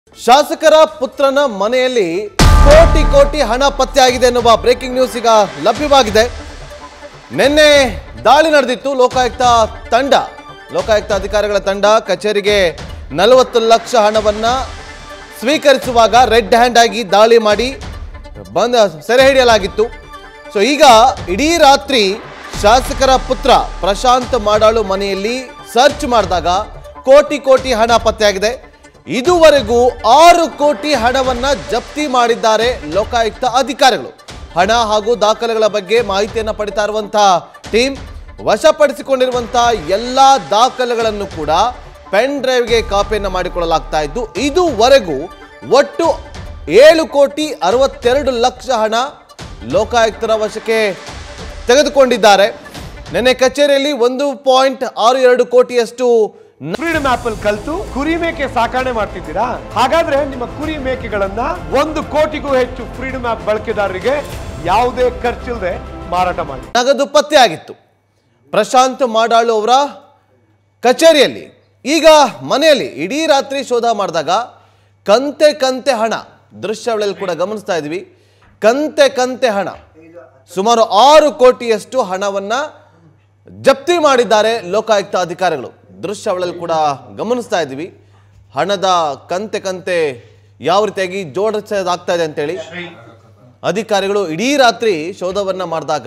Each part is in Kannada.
ಶಾಸಕರ ಪುತ್ರನ ಮನೆಯಲ್ಲಿ ಕೋಟಿ ಕೋಟಿ ಹಣ ಪತ್ತೆಯಾಗಿದೆ ಎನ್ನುವ ಬ್ರೇಕಿಂಗ್ ನ್ಯೂಸ್ ಈಗ ಲಭ್ಯವಾಗಿದೆ ನಿನ್ನೆ ದಾಳಿ ನಡೆದಿತ್ತು ಲೋಕಾಯುಕ್ತ ತಂಡ ಲೋಕಾಯುಕ್ತ ಅಧಿಕಾರಿಗಳ ತಂಡ ಕಚೇರಿಗೆ ನಲವತ್ತು ಲಕ್ಷ ಹಣವನ್ನ ಸ್ವೀಕರಿಸುವಾಗ ರೆಡ್ ಹ್ಯಾಂಡ್ ಆಗಿ ದಾಳಿ ಮಾಡಿ ಬಂದ ಸೆರೆ ಹಿಡಿಯಲಾಗಿತ್ತು ಸೊ ಈಗ ಇಡೀ ರಾತ್ರಿ ಶಾಸಕರ ಪುತ್ರ ಪ್ರಶಾಂತ್ ಮಾಡಾಳು ಮನೆಯಲ್ಲಿ ಸರ್ಚ್ ಮಾಡಿದಾಗ ಕೋಟಿ ಕೋಟಿ ಹಣ ಪತ್ತೆಯಾಗಿದೆ ಇದುವರೆಗೂ ಆರು ಕೋಟಿ ಹಣವನ್ನ ಜಪ್ತಿ ಮಾಡಿದ್ದಾರೆ ಲೋಕಾಯುಕ್ತ ಅಧಿಕಾರಿಗಳು ಹಣ ಹಾಗೂ ದಾಖಲೆಗಳ ಬಗ್ಗೆ ಮಾಹಿತಿಯನ್ನು ಪಡಿತಾ ಇರುವಂತಹ ಟೀಮ್ ವಶಪಡಿಸಿಕೊಂಡಿರುವಂತಹ ಎಲ್ಲಾ ದಾಖಲೆಗಳನ್ನು ಕೂಡ ಪೆನ್ ಡ್ರೈವ್ಗೆ ಕಾಪಿಯನ್ನು ಮಾಡಿಕೊಳ್ಳಲಾಗ್ತಾ ಇದ್ದು ಇದುವರೆಗೂ ಒಟ್ಟು ಏಳು ಕೋಟಿ ಅರವತ್ತೆರಡು ಲಕ್ಷ ಹಣ ಲೋಕಾಯುಕ್ತರ ವಶಕ್ಕೆ ತೆಗೆದುಕೊಂಡಿದ್ದಾರೆ ನಿನ್ನೆ ಕಚೇರಿಯಲ್ಲಿ ಒಂದು ಪಾಯಿಂಟ್ ಆರು ಎರಡು ಕೋಟಿಯಷ್ಟು ಫ್ರೀಡಮ್ ಆಪ್ ಅಲ್ಲಿ ಕಲ್ತು ಕುರಿ ಮೇಕೆ ಸಾಕಣೆ ಮಾಡ್ತಿದ್ದೀರಾ ಹಾಗಾದ್ರೆ ನಿಮ್ಮ ಕುರಿ ಮೇಕೆಗಳನ್ನ ಒಂದು ಕೋಟಿಗೂ ಹೆಚ್ಚು ಫ್ರೀಡಮ್ ಆಪ್ ಬಳಕೆದಾರರಿಗೆ ಯಾವುದೇ ಖರ್ಚಿಲ್ಲದೆ ಮಾರಾಟ ಮಾಡಿ ನಗದು ಪತ್ತೆಯಾಗಿತ್ತು ಪ್ರಶಾಂತ್ ಮಾಡಾಳು ಅವರ ಕಚೇರಿಯಲ್ಲಿ ಈಗ ಮನೆಯಲ್ಲಿ ಇಡೀ ರಾತ್ರಿ ಶೋಧ ಮಾಡಿದಾಗ ಕಂತೆ ಕಂತೆ ಹಣ ದೃಶ್ಯಾವಳಿಯಲ್ಲಿ ಕೂಡ ಗಮನಿಸ್ತಾ ಇದ್ವಿ ಕಂತೆ ಕಂತೆ ಹಣ ಸುಮಾರು ಆರು ಕೋಟಿಯಷ್ಟು ಹಣವನ್ನ ಜಪ್ತಿ ಮಾಡಿದ್ದಾರೆ ಲೋಕಾಯುಕ್ತ ಅಧಿಕಾರಿಗಳು ದೃಶ್ಯಾವಳಿಯಲ್ಲಿ ಕೂಡ ಗಮನಿಸ್ತಾ ಇದ್ವಿ ಹಣದ ಕಂತೆ ಕಂತೆ ಯಾವ ರೀತಿಯಾಗಿ ಜೋಡಿಸೋದಾಗ್ತಾ ಇದೆ ಅಂತೇಳಿ ಅಧಿಕಾರಿಗಳು ಇಡೀ ರಾತ್ರಿ ಶೋಧವನ್ನ ಮಾಡಿದಾಗ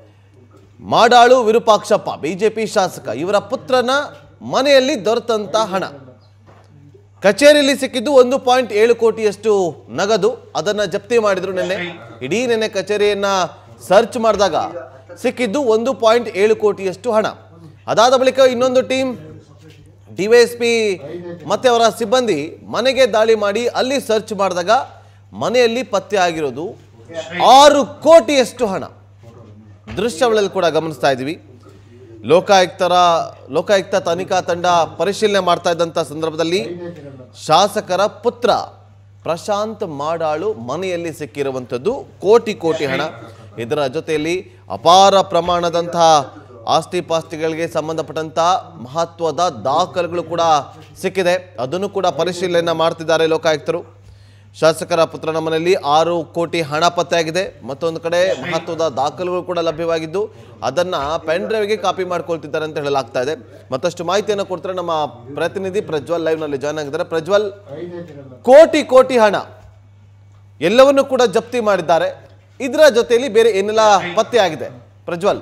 ಮಾಡಾಳು ವಿರೂಪಾಕ್ಷಪ್ಪ ಬಿಜೆಪಿ ಶಾಸಕ ಇವರ ಪುತ್ರನ ಮನೆಯಲ್ಲಿ ದೊರೆತಂತ ಹಣ ಕಚೇರಿಯಲ್ಲಿ ಸಿಕ್ಕಿದ್ದು ಒಂದು ಪಾಯಿಂಟ್ ಏಳು ಕೋಟಿಯಷ್ಟು ನಗದು ಅದನ್ನ ಜಪ್ತಿ ಮಾಡಿದ್ರು ನಿನ್ನೆ ಇಡೀ ನಿನ್ನೆ ಕಚೇರಿಯನ್ನ ಸರ್ಚ್ ಮಾಡಿದಾಗ ಸಿಕ್ಕಿದ್ದು ಒಂದು ಪಾಯಿಂಟ್ ಏಳು ಕೋಟಿಯಷ್ಟು ಹಣ ಅದಾದ ಬಳಿಕ ಇನ್ನೊಂದು ಟೀಮ್ ಡಿವೈಎಸ್ಪಿ ಮತ್ತೆ ಅವರ ಸಿಬ್ಬಂದಿ ಮನೆಗೆ ದಾಳಿ ಮಾಡಿ ಅಲ್ಲಿ ಸರ್ಚ್ ಮಾಡಿದಾಗ ಮನೆಯಲ್ಲಿ ಪತ್ತೆ ಆಗಿರೋದು ಆರು ಕೋಟಿಯಷ್ಟು ಹಣ ದೃಶ್ಯಾವಳಿಯಲ್ಲಿ ಕೂಡ ಗಮನಿಸ್ತಾ ಇದ್ದೀವಿ ಲೋಕಾಯುಕ್ತರ ಲೋಕಾಯುಕ್ತ ತನಿಖಾ ತಂಡ ಪರಿಶೀಲನೆ ಮಾಡ್ತಾ ಇದ್ದಂಥ ಸಂದರ್ಭದಲ್ಲಿ ಶಾಸಕರ ಪುತ್ರ ಪ್ರಶಾಂತ್ ಮಾಡಾಳು ಮನೆಯಲ್ಲಿ ಸಿಕ್ಕಿರುವಂಥದ್ದು ಕೋಟಿ ಕೋಟಿ ಹಣ ಇದರ ಜೊತೆಯಲ್ಲಿ ಅಪಾರ ಪ್ರಮಾಣದಂತಹ ಆಸ್ತಿ ಪಾಸ್ತಿಗಳಿಗೆ ಸಂಬಂಧಪಟ್ಟಂತಹ ಮಹತ್ವದ ದಾಖಲೆಗಳು ಕೂಡ ಸಿಕ್ಕಿದೆ ಅದನ್ನು ಕೂಡ ಪರಿಶೀಲನೆ ಮಾಡ್ತಿದ್ದಾರೆ ಲೋಕಾಯುಕ್ತರು ಶಾಸಕರ ಪುತ್ರನ ಮನೆಯಲ್ಲಿ ಆರು ಕೋಟಿ ಹಣ ಪತ್ತೆಯಾಗಿದೆ ಮತ್ತೊಂದು ಕಡೆ ಮಹತ್ವದ ದಾಖಲೆಗಳು ಕೂಡ ಲಭ್ಯವಾಗಿದ್ದು ಅದನ್ನ ಪೆನ್ ಡ್ರೈವ್ಗೆ ಕಾಪಿ ಮಾಡ್ಕೊಳ್ತಿದ್ದಾರೆ ಅಂತ ಹೇಳಲಾಗ್ತಾ ಇದೆ ಮತ್ತಷ್ಟು ಮಾಹಿತಿಯನ್ನು ಕೊಡ್ತಾರೆ ನಮ್ಮ ಪ್ರತಿನಿಧಿ ಪ್ರಜ್ವಲ್ ಲೈವ್ ನಲ್ಲಿ ಜಾಯ್ನ್ ಆಗಿದ್ದಾರೆ ಪ್ರಜ್ವಲ್ ಕೋಟಿ ಕೋಟಿ ಹಣ ಎಲ್ಲವನ್ನು ಕೂಡ ಜಪ್ತಿ ಮಾಡಿದ್ದಾರೆ ಇದರ ಜೊತೆಯಲ್ಲಿ ಬೇರೆ ಏನೆಲ್ಲ ಪತ್ತೆಯಾಗಿದೆ ಪ್ರಜ್ವಲ್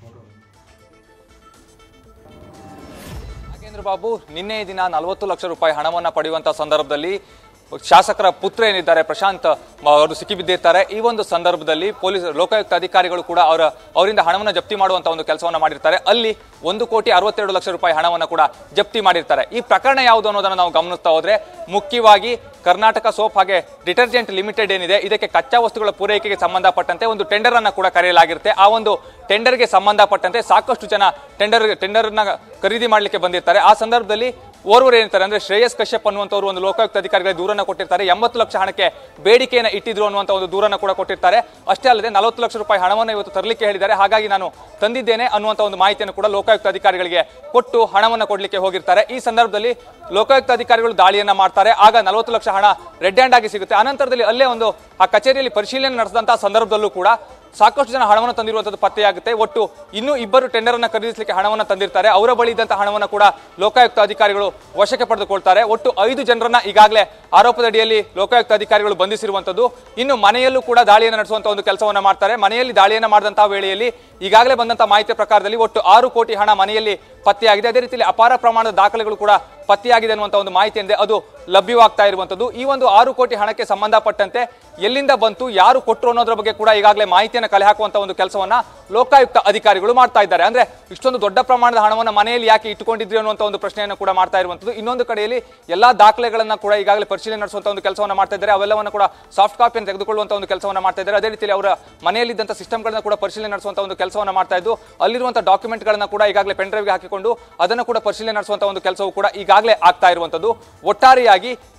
ನಾಗೇಂದ್ರ ಬಾಬು ನಿನ್ನೆ ದಿನ ನಲವತ್ತು ಲಕ್ಷ ರೂಪಾಯಿ ಹಣವನ್ನ ಪಡೆಯುವಂತ ಸಂದರ್ಭದಲ್ಲಿ ಶಾಸಕರ ಪುತ್ರ ಏನಿದ್ದಾರೆ ಪ್ರಶಾಂತ್ ಮ- ಅವರು ಸಿಕ್ಕಿಬಿದ್ದಿರ್ತಾರೆ ಈ ಒಂದು ಸಂದರ್ಭದಲ್ಲಿ ಪೊಲೀಸ್ ಲೋಕಾಯುಕ್ತ ಅಧಿಕಾರಿಗಳು ಕೂಡ ಅವರ ಅವರಿಂದ ಹಣವನ್ನು ಜಪ್ತಿ ಮಾಡುವಂತ ಒಂದು ಕೆಲಸವನ್ನ ಮಾಡಿರ್ತಾರೆ ಅಲ್ಲಿ ಒಂದು ಕೋಟಿ ಅರವತ್ತೆರಡು ಲಕ್ಷ ರೂಪಾಯಿ ಹಣವನ್ನು ಕೂಡ ಜಪ್ತಿ ಮಾಡಿರ್ತಾರೆ ಈ ಪ್ರಕರಣ ಯಾವುದು ಅನ್ನೋದನ್ನ ನಾವು ಗಮನಿಸ್ತಾ ಹೋದ್ರೆ ಮುಖ್ಯವಾಗಿ ಕರ್ನಾಟಕ ಸೋಪ್ ಹಾಗೆ ಡಿಟರ್ಜೆಂಟ್ ಲಿಮಿಟೆಡ್ ಏನಿದೆ ಇದಕ್ಕೆ ಕಚ್ಚಾ ವಸ್ತುಗಳ ಪೂರೈಕೆಗೆ ಸಂಬಂಧಪಟ್ಟಂತೆ ಒಂದು ಟೆಂಡರ್ ಅನ್ನ ಕೂಡ ಕರೆಯಲಾಗಿರುತ್ತೆ ಆ ಒಂದು ಟೆಂಡರ್ಗೆ ಸಂಬಂಧಪಟ್ಟಂತೆ ಸಾಕಷ್ಟು ಜನ ಟೆಂಡರ್ ಟೆಂಡರ್ನ ಖರೀದಿ ಮಾಡಲಿಕ್ಕೆ ಬಂದಿರ್ತಾರೆ ಆ ಸಂದರ್ಭದಲ್ಲಿ ಓರ್ವರು ಏನಿರ್ತಾರೆ ಅಂದ್ರೆ ಶ್ರೇಯಸ್ ಕಶ್ಯಪ್ ಅನ್ನುವಂಥವ್ರು ಒಂದು ಲೋಕಾಯುಕ್ತ ಅಧಿಕಾರಿಗಳಿಗೆ ದೂರನ್ನ ಕೊಟ್ಟಿರ್ತಾರೆ ಎಂಬತ್ತು ಲಕ್ಷ ಹಣಕ್ಕೆ ಬೇಡಿಕೆಯನ್ನು ಇಟ್ಟಿದ್ರು ಅನ್ನುವಂಥ ಒಂದು ದೂರನ್ನ ಕೂಡ ಕೊಟ್ಟಿರ್ತಾರೆ ಅಷ್ಟೇ ಅಲ್ಲದೆ ನಲವತ್ತು ಲಕ್ಷ ರೂಪಾಯಿ ಹಣವನ್ನು ಇವತ್ತು ತರಲಿಕ್ಕೆ ಹೇಳಿದ್ದಾರೆ ಹಾಗಾಗಿ ನಾನು ತಂದಿದ್ದೇನೆ ಅನ್ನುವಂಥ ಒಂದು ಮಾಹಿತಿಯನ್ನು ಕೂಡ ಲೋಕಾಯುಕ್ತ ಅಧಿಕಾರಿಗಳಿಗೆ ಕೊಟ್ಟು ಹಣವನ್ನು ಕೊಡಲಿಕ್ಕೆ ಹೋಗಿರ್ತಾರೆ ಈ ಸಂದರ್ಭದಲ್ಲಿ ಲೋಕಾಯುಕ್ತ ಅಧಿಕಾರಿಗಳು ದಾಳಿಯನ್ನ ಮಾಡ್ತಾರೆ ಆಗ ನಲವತ್ತು ಲಕ್ಷ ಹಣ ರೆಡ್ ಹ್ಯಾಂಡ್ ಆಗಿ ಸಿಗುತ್ತೆ ಅನಂತರದಲ್ಲಿ ಅಲ್ಲೇ ಒಂದು ಆ ಕಚೇರಿಯಲ್ಲಿ ಪರಿಶೀಲನೆ ನಡೆಸಿದಂತಹ ಸಂದರ್ಭದಲ್ಲೂ ಕೂಡ ಸಾಕಷ್ಟು ಜನ ಹಣವನ್ನು ತಂದಿರುವಂತದ್ದು ಪತ್ತೆಯಾಗುತ್ತೆ ಒಟ್ಟು ಇನ್ನೂ ಇಬ್ಬರು ಟೆಂಡರ್ ಅನ್ನ ಖರೀದಿಸಲಿಕ್ಕೆ ಹಣವನ್ನು ತಂದಿರ್ತಾರೆ ಅವರ ಬಳಿ ಇದ್ದಂತಹ ಹಣವನ್ನು ಕೂಡ ಲೋಕಾಯುಕ್ತ ಅಧಿಕಾರಿಗಳು ವಶಕ್ಕೆ ಪಡೆದುಕೊಳ್ತಾರೆ ಒಟ್ಟು ಐದು ಜನರನ್ನ ಈಗಾಗಲೇ ಆರೋಪದ ಅಡಿಯಲ್ಲಿ ಲೋಕಾಯುಕ್ತ ಅಧಿಕಾರಿಗಳು ಬಂಧಿಸಿರುವಂತದ್ದು ಇನ್ನು ಮನೆಯಲ್ಲೂ ಕೂಡ ದಾಳಿಯನ್ನು ನಡೆಸುವಂತ ಒಂದು ಕೆಲಸವನ್ನ ಮಾಡ್ತಾರೆ ಮನೆಯಲ್ಲಿ ದಾಳಿಯನ್ನು ಮಾಡಿದಂತಹ ವೇಳೆಯಲ್ಲಿ ಈಗಾಗಲೇ ಬಂದಂತಹ ಮಾಹಿತಿಯ ಪ್ರಕಾರದಲ್ಲಿ ಒಟ್ಟು ಆರು ಕೋಟಿ ಹಣ ಮನೆಯಲ್ಲಿ ಪತ್ತೆಯಾಗಿದೆ ಅದೇ ರೀತಿಯಲ್ಲಿ ಅಪಾರ ಪ್ರಮಾಣದ ದಾಖಲೆಗಳು ಕೂಡ ಪತ್ತೆಯಾಗಿದೆ ಅನ್ನುವಂಥ ಒಂದು ಮಾಹಿತಿ ಏನಿದೆ ಅದು ಲಭ್ಯವಾಗ್ತಾ ಇರುವಂತದ್ದು ಈ ಒಂದು ಆರು ಕೋಟಿ ಹಣಕ್ಕೆ ಸಂಬಂಧಪಟ್ಟಂತೆ ಎಲ್ಲಿಂದ ಬಂತು ಯಾರು ಕೊಟ್ಟರು ಅನ್ನೋದ್ರ ಬಗ್ಗೆ ಕೂಡ ಈಗಾಗಲೇ ಮಾಹಿತಿಯನ್ನು ಕಲೆ ಹಾಕುವಂತ ಒಂದು ಕೆಲಸವನ್ನ ಲೋಕಾಯುಕ್ತ ಅಧಿಕಾರಿಗಳು ಮಾಡ್ತಾ ಇದ್ದಾರೆ ಅಂದ್ರೆ ಇಷ್ಟೊಂದು ದೊಡ್ಡ ಪ್ರಮಾಣದ ಹಣವನ್ನು ಮನೆಯಲ್ಲಿ ಯಾಕೆ ಇಟ್ಟುಕೊಂಡಿದ್ರಿ ಅನ್ನುವಂಥ ಒಂದು ಪ್ರಶ್ನೆಯನ್ನು ಕೂಡ ಮಾಡ್ತಾ ಇರುವಂತದ್ದು ಇನ್ನೊಂದು ಕಡೆಯಲ್ಲಿ ಎಲ್ಲಾ ದಾಖಲೆಗಳನ್ನ ಕೂಡ ಈಗಾಗಲೇ ಪರಿಶೀಲನೆ ನಡೆಸುವಂತ ಒಂದು ಕೆಲಸವನ್ನ ಮಾಡ್ತಾ ಇದ್ದಾರೆ ಅವೆಲ್ಲವನ್ನು ಕೂಡ ಸಾಫ್ಟ್ ಕಾಪಿಯನ್ನು ತೆಗೆದುಕೊಳ್ಳುವಂತ ಒಂದು ಕೆಲಸವನ್ನ ಮಾಡ್ತಾ ಇದ್ದಾರೆ ಅದೇ ರೀತಿಯಲ್ಲಿ ಅವರ ಮನೆಯಲ್ಲಿದ್ದಂಥ ಸಿಸ್ಟಮ್ಗಳನ್ನ ಕೂಡ ಪರಿಶೀಲನೆ ನಡೆಸುವಂತ ಒಂದು ಕೆಲಸವನ್ನ ಮಾಡ್ತಾ ಇದ್ದು ಅಲ್ಲಿರುವಂತಹ ಡಾಕ್ಯುಮೆಂಟ್ಗಳನ್ನ ಕೂಡ ಈಗಾಗಲೇ ಪೆನ್ ಡ್ರೈವ್ಗೆ ಹಾಕಿಕೊಂಡು ಅದನ್ನು ಕೂಡ ಪರಿಶೀಲನೆ ನಡೆಸುವಂತ ಒಂದು ಕೆಲಸವು ಕೂಡ ಈಗಾಗಲೇ ಆಗ್ತಾ ಇರುವಂತದ್ದು ಒಟ್ಟಾರೆಯಾಗಿ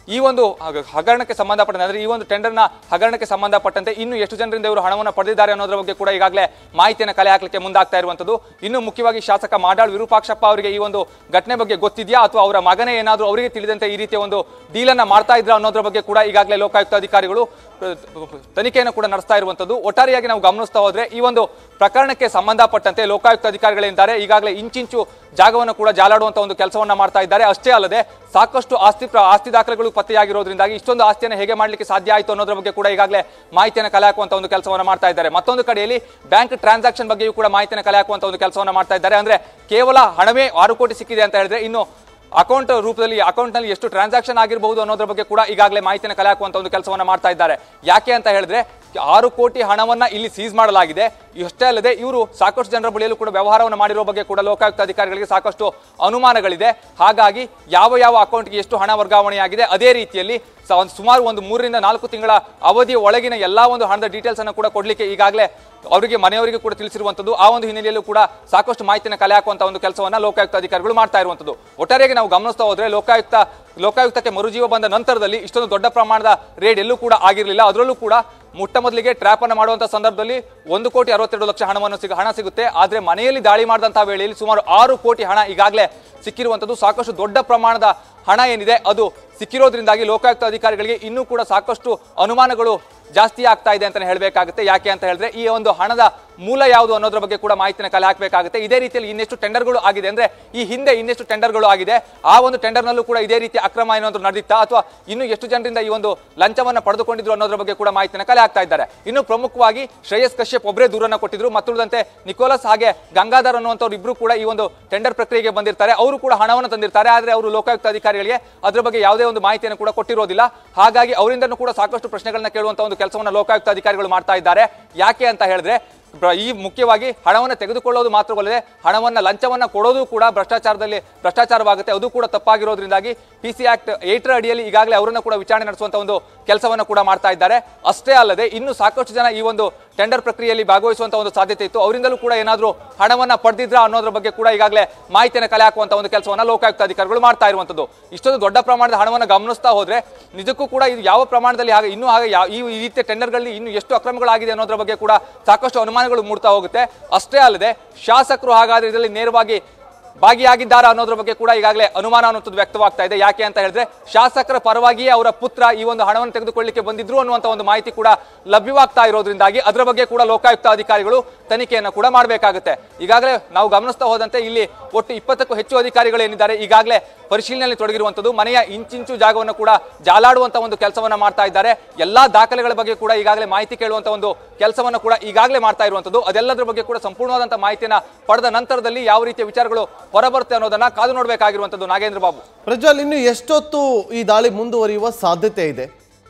ಈ ಒಂದು ಹಗ- ಹಗರಣಕ್ಕೆ ಸಂಬಂಧಪಟ್ಟಂತೆ ಅಂದ್ರೆ ಈ ಒಂದು ಟೆಂಡರ್ನ ಹಗರಣಕ್ಕೆ ಸಂಬಂಧಪಟ್ಟಂತೆ ಇನ್ನು ಎಷ್ಟು ಜನರಿಂದ ಇವರು ಹಣವನ್ನು ಪಡೆದಿದ್ದಾರೆ ಅನ್ನೋದ್ರ ಬಗ್ಗೆ ಕೂಡ ಈಗಾಗಲೇ ಮಾಹಿತಿಯನ್ನು ಕಲೆ ಹಾಕಲಿಕ್ಕೆ ಮುಂದಾಗ್ತಾ ಇರುವಂತದ್ದು ಇನ್ನು ಮುಖ್ಯವಾಗಿ ಶಾಸಕ ಮಾಡಾಳ್ ವಿರೂಪಾಕ್ಷಪ್ಪ ಅವರಿಗೆ ಈ ಒಂದು ಘಟನೆ ಬಗ್ಗೆ ಗೊತ್ತಿದೆಯಾ ಅಥವಾ ಅವರ ಮಗನೇ ಏನಾದರೂ ಅವರಿಗೆ ತಿಳಿದಂತೆ ಈ ರೀತಿಯ ಒಂದು ಡೀಲನ್ನ ಮಾಡ್ತಾ ಇದ್ರ ಅನ್ನೋದ್ರ ಬಗ್ಗೆ ಕೂಡ ಈಗಾಗಲೇ ಲೋಕಾಯುಕ್ತ ಅಧಿಕಾರಿಗಳು ಅಹ್, ತನಿಖೆಯನ್ನು ಕೂಡ ನಡೆಸ್ತಾ ಇರುವಂತದ್ದು ಒಟ್ಟಾರೆಯಾಗಿ ನಾವು ಗಮನಿಸ್ತಾ ಹೋದ್ರೆ ಈ ಒಂದು ಪ್ರಕರಣಕ್ಕೆ ಸಂಬಂಧಪಟ್ಟಂತೆ ಲೋಕಾಯುಕ್ತ ಅಧಿಕಾರಿಗಳಿದ್ದಾರೆ ಈಗಾಗಲೇ ಇಂಚಿಂಚು ಜಾಗವನ್ನು ಕೂಡ ಜಾಲಾಡುವಂತ ಒಂದು ಕೆಲಸವನ್ನ ಮಾಡ್ತಾ ಇದ್ದಾರೆ ಅಷ್ಟೇ ಅಲ್ಲದೆ ಸಾಕಷ್ಟು ಆಸ್ತಿ ಪ್ರ- ಆಸ್ತಿ ದಾಖಲೆಗಳು ಪತ್ತೆಯಾಗಿರೋದ್ರಿಂದಾಗಿ ಇಷ್ಟೊಂದು ಆಸ್ತಿಯನ್ನು ಹೇಗೆ ಮಾಡಲಿಕ್ಕೆ ಸಾಧ್ಯ ಆಯಿತು ಅನ್ನೋದ್ರ ಬಗ್ಗೆ ಕೂಡ ಈಗಾಗಲೇ ಮಾಹಿತಿಯನ್ನು ಕಲೆ ಹಾಕುವಂತ ಒಂದು ಕೆಲಸವನ್ನ ಮಾಡ್ತಾ ಇದ್ದಾರೆ ಮತ್ತೊಂದು ಕಡೆಯಲ್ಲಿ ಬ್ಯಾಂಕ್ ಟ್ರಾನ್ಸಾಕ್ಷನ್ ಬಗ್ಗೆಯೂ ಕೂಡ ಮಾಹಿತಿಯನ್ನು ಕಲೆ ಹಾಕುವಂತ ಒಂದು ಕೆಲಸವನ್ನ ಮಾಡ್ತಾ ಇದ್ದಾರೆ ಅಂದ್ರೆ ಕೇವಲ ಹಣವೇ ಆರು ಕೋಟಿ ಸಿಕ್ಕಿದೆ ಅಂತ ಹೇಳಿದ್ರೆ ಇನ್ನು ಅಕೌಂಟ್ ರೂಪದಲ್ಲಿ ಅಕೌಂಟ್ ನಲ್ಲಿ ಎಷ್ಟು ಟ್ರಾನ್ಸಾಕ್ಷನ್ ಆಗಿರಬಹುದು ಅನ್ನೋದ್ರ ಬಗ್ಗೆ ಕೂಡ ಈಗಾಗಲೇ ಮಾಹಿತಿಯನ್ನು ಕಲೆ ಹಾಕುವಂತ ಒಂದು ಕೆಲಸವನ್ನ ಮಾಡ್ತಾ ಇದ್ದಾರೆ ಯಾಕೆ ಅಂತ ಹೇಳಿದ್ರೆ ಆರು ಕೋಟಿ ಹಣವನ್ನ ಇಲ್ಲಿ ಸೀಸ್ ಮಾಡಲಾಗಿದೆ ಇಷ್ಟೇ ಅಲ್ಲದೆ ಇವರು ಸಾಕಷ್ಟು ಜನರ ಬಳಿಯಲ್ಲೂ ಕೂಡ ವ್ಯವಹಾರವನ್ನು ಮಾಡಿರೋ ಬಗ್ಗೆ ಕೂಡ ಲೋಕಾಯುಕ್ತ ಅಧಿಕಾರಿಗಳಿಗೆ ಸಾಕಷ್ಟು ಅನುಮಾನಗಳಿದೆ ಹಾಗಾಗಿ ಯಾವ ಯಾವ ಅಕೌಂಟ್ಗೆ ಎಷ್ಟು ಹಣ ವರ್ಗಾವಣೆಯಾಗಿದೆ ಅದೇ ರೀತಿಯಲ್ಲಿ ಸ- ಒಂದು ಸುಮಾರು ಒಂದು ಮೂರರಿಂದ ನಾಲ್ಕು ತಿಂಗಳ ಅವಧಿಯ ಒಳಗಿನ ಎಲ್ಲಾ ಒಂದು ಹಣದ ಡೀಟೇಲ್ಸ್ ಅನ್ನು ಕೂಡ ಕೊಡ್ಲಿಕ್ಕೆ ಈಗಾಗಲೇ ಅವರಿಗೆ ಮನೆಯವರಿಗೆ ಕೂಡ ತಿಳಿಸಿರುವಂತದ್ದು ಆ ಒಂದು ಹಿನ್ನೆಲೆಯಲ್ಲೂ ಕೂಡ ಸಾಕಷ್ಟು ಮಾಹಿತಿಯನ್ನು ಕಲೆ ಹಾಕುವಂತ ಒಂದು ಕೆಲಸವನ್ನ ಲೋಕಾಯುಕ್ತ ಅಧಿಕಾರಿಗಳು ಮಾಡ್ತಾ ಇರುವಂತದ್ದು ಒಟ್ಟಾರೆಯಾಗಿ ನಾವು ಗಮನಿಸ್ತಾ ಹೋದ್ರೆ ಲೋಕಾಯುಕ್ತ ಲೋಕಾಯುಕ್ತಕ್ಕೆ ಮರುಜೀವ ಬಂದ ನಂತರದಲ್ಲಿ ಇಷ್ಟೊಂದು ದೊಡ್ಡ ಪ್ರಮಾಣದ ರೇಡ್ ಎಲ್ಲೂ ಕೂಡ ಆಗಿರಲಿಲ್ಲ ಅದರಲ್ಲೂ ಕೂಡ ಮೊಟ್ಟ ಮೊದಲಿಗೆ ಟ್ರ್ಯಾಪ್ ಅನ್ನು ಮಾಡುವಂತ ಸಂದರ್ಭದಲ್ಲಿ ಒಂದು ಕೋಟಿ ಅರವತ್ತೆರಡು ಲಕ್ಷ ಹಣವನ್ನು ಸಿಗ ಹಣ ಸಿಗುತ್ತೆ ಆದ್ರೆ ಮನೆಯಲ್ಲಿ ದಾಳಿ ಮಾಡಿದಂತಹ ವೇಳೆಯಲ್ಲಿ ಸುಮಾರು ಆರು ಕೋಟಿ ಹಣ ಈಗಾಗಲೇ ಸಿಕ್ಕಿರುವಂತದ್ದು ಸಾಕಷ್ಟು ದೊಡ್ಡ ಪ್ರಮಾಣದ ಹಣ ಏನಿದೆ ಅದು ಸಿಕ್ಕಿರೋದ್ರಿಂದಾಗಿ ಲೋಕಾಯುಕ್ತ ಅಧಿಕಾರಿಗಳಿಗೆ ಇನ್ನೂ ಕೂಡ ಸಾಕಷ್ಟು ಅನುಮಾನಗಳು ಜಾಸ್ತಿ ಆಗ್ತಾ ಇದೆ ಅಂತಾನೆ ಹೇಳಬೇಕಾಗುತ್ತೆ ಯಾಕೆ ಅಂತ ಹೇಳಿದ್ರೆ ಈ ಒಂದು ಹಣದ ಮೂಲ ಯಾವುದು ಅನ್ನೋದ್ರ ಬಗ್ಗೆ ಕೂಡ ಮಾಹಿತಿನ ಕಲೆ ಹಾಕಬೇಕಾಗುತ್ತೆ ಇದೇ ರೀತಿಯಲ್ಲಿ ಇನ್ನೆಷ್ಟು ಟೆಂಡರ್ಗಳು ಆಗಿದೆ ಅಂದ್ರೆ ಈ ಹಿಂದೆ ಇನ್ನೆಷ್ಟು ಟೆಂಡರ್ಗಳು ಆಗಿದೆ ಆ ಒಂದು ಟೆಂಡರ್ನಲ್ಲೂ ಕೂಡ ಇದೇ ರೀತಿ ಅಕ್ರಮ ಏನಾದ್ರು ನಡೆದಿತ್ತಾ ಅಥವಾ ಇನ್ನು ಎಷ್ಟು ಜನರಿಂದ ಈ ಒಂದು ಲಂಚವನ್ನ ಪಡೆದುಕೊಂಡಿದ್ರು ಅನ್ನೋದ್ರ ಬಗ್ಗೆ ಕೂಡ ಮಾಹಿತಿನ ಕಲೆ ಹಾಕ್ತಾ ಇದ್ದಾರೆ ಇನ್ನು ಪ್ರಮುಖವಾಗಿ ಶ್ರೇಯಸ್ ಕಶ್ಯಪ್ ಒಬ್ಬರೇ ದೂರನ್ನ ಕೊಟ್ಟಿದ್ರು ಮತ್ತುಳಿದಂತೆ ನಿಕೋಲಸ್ ಹಾಗೆ ಗಂಗಾಧರ್ ಅನ್ನುವಂಥವ್ರು ಇಬ್ರು ಕೂಡ ಈ ಒಂದು ಟೆಂಡರ್ ಪ್ರಕ್ರಿಯೆಗೆ ಬಂದಿರ್ತಾರೆ ಅವರು ಕೂಡ ಹಣವನ್ನು ತಂದಿರ್ತಾರೆ ಆದ್ರೆ ಅವರು ಲೋಕಾಯುಕ್ತ ಅಧಿಕಾರಿಗಳಿಗೆ ಅದ್ರ ಬಗ್ಗೆ ಯಾವುದೇ ಒಂದು ಮಾಹಿತಿಯನ್ನು ಕೂಡ ಕೊಟ್ಟಿರೋದಿಲ್ಲ ಹಾಗಾಗಿ ಅವರಿಂದನೂ ಕೂಡ ಸಾಕಷ್ಟು ಪ್ರಶ್ನೆಗಳನ್ನ ಕೇಳುವಂತ ಒಂದು ಕೆಲಸವನ್ನ ಲೋಕಾಯುಕ್ತ ಅಧಿಕಾರಿಗಳು ಮಾಡ್ತಾ ಇದ್ದಾರೆ ಯಾಕೆ ಅಂತ ಹೇಳಿದ್ರೆ ಪ್ರ- ಈ ಮುಖ್ಯವಾಗಿ ಹಣವನ್ನು ತೆಗೆದುಕೊಳ್ಳೋದು ಮಾತ್ರವಲ್ಲದೆ ಹಣವನ್ನ ಲಂಚವನ್ನ ಕೊಡೋದು ಕೂಡ ಭ್ರಷ್ಟಾಚಾರದಲ್ಲಿ ಭ್ರಷ್ಟಾಚಾರವಾಗುತ್ತೆ ಅದು ಕೂಡ ತಪ್ಪಾಗಿರೋದ್ರಿಂದಾಗಿ ಪಿ ಸಿ ಆಕ್ಟ್ ಏಟರ ಅಡಿಯಲ್ಲಿ ಈಗಾಗಲೇ ಅವರನ್ನ ಕೂಡ ವಿಚಾರಣೆ ನಡೆಸುವಂತ ಒಂದು ಕೆಲಸವನ್ನ ಕೂಡ ಮಾಡ್ತಾ ಇದ್ದಾರೆ ಅಷ್ಟೇ ಅಲ್ಲದೆ ಇನ್ನು ಸಾಕಷ್ಟು ಜನ ಈ ಒಂದು ಟೆಂಡರ್ ಪ್ರಕ್ರಿಯೆಯಲ್ಲಿ ಭಾಗವಹಿಸುವಂತ ಒಂದು ಸಾಧ್ಯತೆ ಇತ್ತು ಅವರಿಂದಲೂ ಕೂಡ ಏನಾದರೂ ಹಣವನ್ನ ಪಡೆದಿದ್ರ ಅನ್ನೋದ್ರ ಬಗ್ಗೆ ಕೂಡ ಈಗಾಗಲೇ ಮಾಹಿತಿಯನ್ನು ಕಲೆ ಹಾಕುವಂತ ಒಂದು ಕೆಲಸವನ್ನ ಲೋಕಾಯುಕ್ತ ಅಧಿಕಾರಿಗಳು ಮಾಡ್ತಾ ಇರುವಂತದ್ದು ಇಷ್ಟೊಂದು ದೊಡ್ಡ ಪ್ರಮಾಣದ ಹಣವನ್ನು ಗಮನಿಸ್ತಾ ಹೋದ್ರೆ ನಿಜಕ್ಕೂ ಕೂಡ ಇದು ಯಾವ ಪ್ರಮಾಣದಲ್ಲಿ ಹಾಗೆ ಇನ್ನೂ ಹಾಗೆ ಯಾವ- ಈ ಈ ರೀತಿಯ ಟೆಂಡರ್ಗಳಲ್ಲಿ ಇನ್ನು ಎಷ್ಟು ಅಕ್ರಮಗಳಾಗಿದೆ ಅನ್ನೋದ್ರ ಬಗ್ಗೆ ಕೂಡ ಸಾಕಷ್ಟು ಅನುಮಾನಗಳು ಮೂಡ್ತಾ ಹೋಗುತ್ತೆ ಅಷ್ಟೇ ಅಲ್ಲದೆ ಶಾಸಕರು ಹಾಗಾದ್ರೆ ಇದರಲ್ಲಿ ನೇರವಾಗಿ ಭಾಗಿಯಾಗಿದ್ದಾರಾ ಅನ್ನೋದ್ರ ಬಗ್ಗೆ ಕೂಡ ಈಗಾಗಲೇ ಅನುಮಾನ ಅನ್ನುವಂಥದ್ದು ವ್ಯಕ್ತವಾಗ್ತಾ ಇದೆ ಯಾಕೆ ಅಂತ ಹೇಳಿದ್ರೆ ಶಾಸಕರ ಪರವಾಗಿಯೇ ಅವರ ಪುತ್ರ ಈ ಒಂದು ಹಣವನ್ನು ತೆಗೆದುಕೊಳ್ಳಿಕ್ಕೆ ಬಂದಿದ್ರು ಅನ್ನುವಂಥ ಒಂದು ಮಾಹಿತಿ ಕೂಡ ಲಭ್ಯವಾಗ್ತಾ ಇರೋದ್ರಿಂದಾಗಿ ಅದರ ಬಗ್ಗೆ ಕೂಡ ಲೋಕಾಯುಕ್ತ ಅಧಿಕಾರಿಗಳು ತನಿಖೆಯನ್ನು ಕೂಡ ಮಾಡಬೇಕಾಗುತ್ತೆ ಈಗಾಗಲೇ ನಾವು ಗಮನಿಸ್ತಾ ಹೋದಂತೆ ಇಲ್ಲಿ ಒಟ್ಟು ಇಪ್ಪತ್ತಕ್ಕೂ ಹೆಚ್ಚು ಅಧಿಕಾರಿಗಳು ಏನಿದ್ದಾರೆ ಈಗಾಗಲೇ ಪರಿಶೀಲನೆಯಲ್ಲಿ ತೊಡಗಿರುವಂಥದ್ದು ಮನೆಯ ಇಂಚಿಂಚು ಜಾಗವನ್ನು ಕೂಡ ಜಾಲಾಡುವಂತ ಒಂದು ಕೆಲಸವನ್ನ ಮಾಡ್ತಾ ಇದ್ದಾರೆ ಎಲ್ಲಾ ದಾಖಲೆಗಳ ಬಗ್ಗೆ ಕೂಡ ಈಗಾಗಲೇ ಮಾಹಿತಿ ಕೇಳುವಂತ ಒಂದು ಕೆಲಸವನ್ನು ಕೂಡ ಈಗಾಗಲೇ ಮಾಡ್ತಾ ಇರುವಂತದ್ದು ಅದೆಲ್ಲದರ ಬಗ್ಗೆ ಕೂಡ ಸಂಪೂರ್ಣವಾದಂತಹ ಮಾಹಿತಿಯನ್ನ ಪಡೆದ ನಂತರದಲ್ಲಿ ಯಾವ ರೀತಿಯ ವಿಚಾರಗಳು ಹೊರಬರುತ್ತೆ ಅನ್ನೋದನ್ನ ಕಾದು ನೋಡಬೇಕಾಗಿರುವಂತದ್ದು ನಾಗೇಂದ್ರ ಬಾಬು ಪ್ರಜ್ವಲ್ ಇನ್ನು ಎಷ್ಟೊತ್ತು ಈ ದಾಳಿ ಮುಂದುವರಿಯುವ ಸಾಧ್ಯತೆ ಇದೆ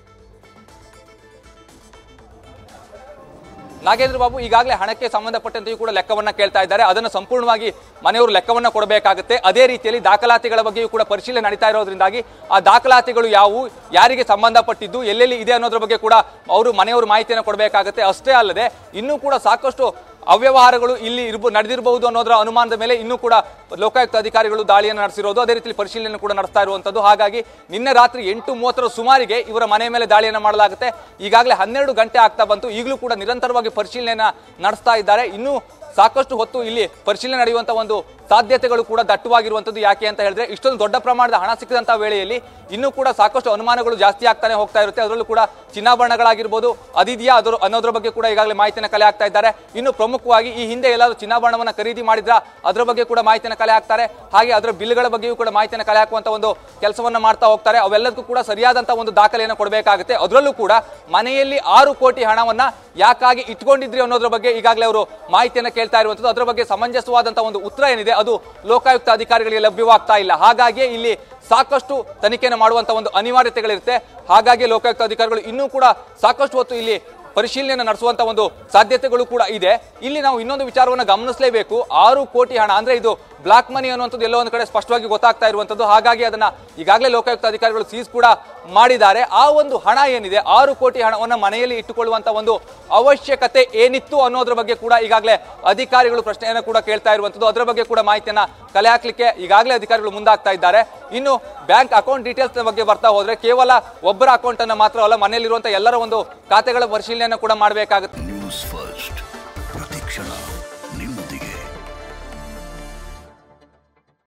ನಾಗೇಂದ್ರ ಬಾಬು ಈಗಾಗಲೇ ಹಣಕ್ಕೆ ಸಂಬಂಧಪಟ್ಟಂತೆಯೂ ಕೂಡ ಲೆಕ್ಕವನ್ನ ಕೇಳ್ತಾ ಇದ್ದಾರೆ ಅದನ್ನು ಸಂಪೂರ್ಣವಾಗಿ ಮನೆಯವರು ಲೆಕ್ಕವನ್ನ ಕೊಡಬೇಕಾಗುತ್ತೆ ಅದೇ ರೀತಿಯಲ್ಲಿ ದಾಖಲಾತಿಗಳ ಬಗ್ಗೆಯೂ ಕೂಡ ಪರಿಶೀಲನೆ ನಡೀತಾ ಇರೋದ್ರಿಂದಾಗಿ ಆ ದಾಖಲಾತಿಗಳು ಯಾವುವು ಯಾರಿಗೆ ಸಂಬಂಧಪಟ್ಟಿದ್ದು ಎಲ್ಲೆಲ್ಲಿ ಇದೆ ಅನ್ನೋದ್ರ ಬಗ್ಗೆ ಕೂಡ ಅವರು ಮನೆಯವರು ಮಾಹಿತಿಯನ್ನು ಕೊಡಬೇಕಾಗುತ್ತೆ ಅಷ್ಟೇ ಅಲ್ಲದೆ ಇನ್ನೂ ಕೂಡ ಸಾಕಷ್ಟು ಅವ್ಯವಹಾರಗಳು ಇಲ್ಲಿ ಇರ್ಬ ನಡೆದಿರಬಹುದು ಅನ್ನೋದರ ಅನುಮಾನದ ಮೇಲೆ ಇನ್ನೂ ಕೂಡ ಲೋಕಾಯುಕ್ತ ಅಧಿಕಾರಿಗಳು ದಾಳಿಯನ್ನು ನಡೆಸಿರೋದು ಅದೇ ರೀತಿಯಲ್ಲಿ ಪರಿಶೀಲನೆ ಕೂಡ ನಡೆಸ್ತಾ ಇರುವಂತದ್ದು ಹಾಗಾಗಿ ನಿನ್ನೆ ರಾತ್ರಿ ಎಂಟು ಮೂವತ್ತರ ಸುಮಾರಿಗೆ ಇವರ ಮನೆ ಮೇಲೆ ದಾಳಿಯನ್ನು ಮಾಡಲಾಗುತ್ತೆ ಈಗಾಗಲೇ ಹನ್ನೆರಡು ಗಂಟೆ ಆಗ್ತಾ ಬಂತು ಈಗಲೂ ಕೂಡ ನಿರಂತರವಾಗಿ ಪರಿಶೀಲನೆಯನ್ನ ನಡೆಸ್ತಾ ಇದ್ದಾರೆ ಇನ್ನೂ ಸಾಕಷ್ಟು ಹೊತ್ತು ಇಲ್ಲಿ ಪರಿಶೀಲನೆ ನಡೆಯುವಂತ ಒಂದು ಸಾಧ್ಯತೆಗಳು ಕೂಡ ದಟ್ಟವಾಗಿರುವಂತದ್ದು ಯಾಕೆ ಅಂತ ಹೇಳಿದ್ರೆ ಇಷ್ಟೊಂದು ದೊಡ್ಡ ಪ್ರಮಾಣದ ಹಣ ಸಿಕ್ಕಿದಂತಹ ವೇಳೆಯಲ್ಲಿ ಇನ್ನೂ ಕೂಡ ಸಾಕಷ್ಟು ಅನುಮಾನಗಳು ಜಾಸ್ತಿ ಆಗ್ತಾನೆ ಹೋಗ್ತಾ ಇರುತ್ತೆ ಅದರಲ್ಲೂ ಕೂಡ ಚಿನ್ನಾಭರಣಗಳಾಗಿರ್ಬೋದು ಅದಿದೆಯಾ ಅದರ ಅನ್ನೋದ್ರ ಬಗ್ಗೆ ಕೂಡ ಈಗಾಗಲೇ ಮಾಹಿತಿಯನ್ನು ಕಲೆ ಹಾಕ್ತಾ ಇದ್ದಾರೆ ಇನ್ನು ಪ್ರಮುಖವಾಗಿ ಈ ಹಿಂದೆ ಎಲ್ಲಾದ್ರೂ ಚಿನ್ನಾಭರಣವನ್ನ ಖರೀದಿ ಮಾಡಿದ್ರ ಅದರ ಬಗ್ಗೆ ಕೂಡ ಮಾಹಿತಿಯನ್ನು ಕಲೆ ಹಾಕ್ತಾರೆ ಹಾಗೆ ಅದರ ಬಿಲ್ಗಳ ಬಗ್ಗೆಯೂ ಕೂಡ ಮಾಹಿತಿಯನ್ನು ಕಲೆ ಹಾಕುವಂತ ಒಂದು ಕೆಲಸವನ್ನ ಮಾಡ್ತಾ ಹೋಗ್ತಾರೆ ಅವೆಲ್ಲದಕ್ಕೂ ಕೂಡ ಸರಿಯಾದಂತ ಒಂದು ದಾಖಲೆಯನ್ನು ಕೊಡಬೇಕಾಗುತ್ತೆ ಅದರಲ್ಲೂ ಕೂಡ ಮನೆಯಲ್ಲಿ ಆರು ಕೋಟಿ ಹಣವನ್ನ ಯಾಕಾಗಿ ಇಟ್ಕೊಂಡಿದ್ರಿ ಅನ್ನೋದ್ರ ಬಗ್ಗೆ ಈಗಾಗಲೇ ಅವರು ಮಾಹಿತಿಯನ್ನು ಕೇಳ್ತಾ ಇರುವಂತದ್ದು ಅದರ ಬಗ್ಗೆ ಸಮಂಜಸವಾದಂತಹ ಒಂದು ಉತ್ತರ ಏನಿದೆ ಅದು ಲೋಕಾಯುಕ್ತ ಅಧಿಕಾರಿಗಳಿಗೆ ಲಭ್ಯವಾಗ್ತಾ ಇಲ್ಲ ಹಾಗಾಗಿ ಇಲ್ಲಿ ಸಾಕಷ್ಟು ತನಿಖೆಯನ್ನು ಮಾಡುವಂತ ಒಂದು ಅನಿವಾರ್ಯತೆಗಳಿರುತ್ತೆ ಹಾಗಾಗಿ ಲೋಕಾಯುಕ್ತ ಅಧಿಕಾರಿಗಳು ಇನ್ನೂ ಕೂಡ ಸಾಕಷ್ಟು ಹೊತ್ತು ಇಲ್ಲಿ ಪರಿಶೀಲನೆಯನ್ನು ನಡೆಸುವಂತ ಒಂದು ಸಾಧ್ಯತೆಗಳು ಕೂಡ ಇದೆ ಇಲ್ಲಿ ನಾವು ಇನ್ನೊಂದು ವಿಚಾರವನ್ನು ಗಮನಿಸಲೇಬೇಕು ಆರು ಕೋಟಿ ಹಣ ಅಂದ್ರೆ ಇದು ಬ್ಲಾಕ್ ಮನಿ ಅನ್ನುವಂಥದ್ದು ಎಲ್ಲೋ ಒಂದು ಕಡೆ ಸ್ಪಷ್ಟವಾಗಿ ಗೊತ್ತಾಗ್ತಾ ಇರುವಂತದ್ದು ಹಾಗಾಗಿ ಅದನ್ನ ಈಗಾಗಲೇ ಲೋಕಾಯುಕ್ತ ಅಧಿಕಾರಿಗಳು ಸೀಸ್ ಕೂಡ ಮಾಡಿದ್ದಾರೆ ಆ ಒಂದು ಹಣ ಏನಿದೆ ಆರು ಕೋಟಿ ಹಣವನ್ನು ಮನೆಯಲ್ಲಿ ಇಟ್ಟುಕೊಳ್ಳುವಂತ ಒಂದು ಅವಶ್ಯಕತೆ ಏನಿತ್ತು ಅನ್ನೋದ್ರ ಬಗ್ಗೆ ಕೂಡ ಈಗಾಗಲೇ ಅಧಿಕಾರಿಗಳು ಪ್ರಶ್ನೆಯನ್ನು ಕೂಡ ಕೇಳ್ತಾ ಇರುವಂತದ್ದು ಅದರ ಬಗ್ಗೆ ಕೂಡ ಮಾಹಿತಿಯನ್ನ ಕಲೆ ಹಾಕ್ಲಿಕ್ಕೆ ಈಗಾಗಲೇ ಅಧಿಕಾರಿಗಳು ಮುಂದಾಗ್ತಾ ಇದ್ದಾರೆ ಇನ್ನು ಬ್ಯಾಂಕ್ ಅಕೌಂಟ್ ಡೀಟೇಲ್ಸ್ ಬಗ್ಗೆ ಬರ್ತಾ ಹೋದ್ರೆ ಕೇವಲ ಒಬ್ಬರ ಅಕೌಂಟ್ ಅನ್ನ ಮಾತ್ರವಲ್ಲ ಮನೆಯಲ್ಲಿರುವಂತಹ ಎಲ್ಲರ ಒಂದು ಖಾತೆಗಳ ಪರಿಶೀಲನೆಯನ್ನು ಕೂಡ ಮಾಡಬೇಕಾಗುತ್ತೆ ನ್ಯೂಸ್ ಫಸ್ಟ್